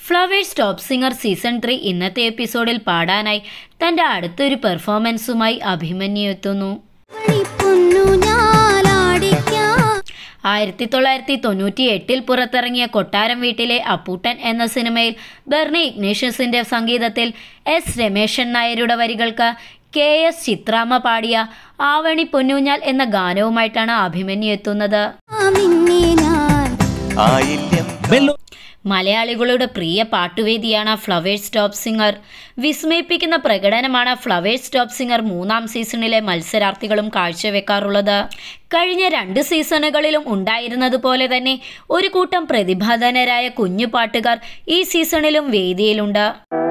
flowers top singer season three ഇന്നത്തെ എപ്പിസോഡിൽ പാടാനായി തൻ്റെ അടുത്തൊരു പെർഫോമൻസുമായി അഭിമന്യു എത്തുന്നു പൊന്നു ഞാലാടിക്കാം ആയിരത്തി തൊള്ളായിരത്തി തൊണ്ണൂറ്റി എട്ടിൽ പുറത്തിറങ്ങിയ കൊട്ടാരം വീട്ടിലെ അപ്പൂട്ടൻ എന്ന സിനിമയിൽ ബെർണി ഇഗ്നേഷ്യസിന്റെ സംഗീതത്തിൽ എസ് രമേശൻ നായരുടെ വരികൾക്ക് കെ എസ് ചിത്രാമ്മ പാടിയ ആവണി പൊന്നൂഞ്ഞാൽ എന്ന ഗാനവുമായിട്ടാണ് അഭിമന്യു എത്തുന്നത് നിന്നെ ഞാൻ ആയില്യം മലയാളികളുടെ പ്രിയ പാട്ടുവേദിയാണ് ഫ്ലവേഴ്സ് ടോപ്പ് സിംഗർ വിസ്മയിപ്പിക്കുന്ന പ്രകടനമാണ് ഫ്ലവേഴ്സ് ടോപ്പ് സിംഗർ മൂന്നാം സീസണിലെ മത്സരാർത്ഥികളും കാഴ്ചവെക്കാറുള്ളത് കഴിഞ്ഞ രണ്ട് സീസണുകളിലും ഉണ്ടായിരുന്നതുപോലെ തന്നെ ഒരു കൂട്ടം പ്രതിഭാധനരായ കുഞ്ഞു പാട്ടുകാർ ഈ സീസണിലും വേദിയിലുണ്ട്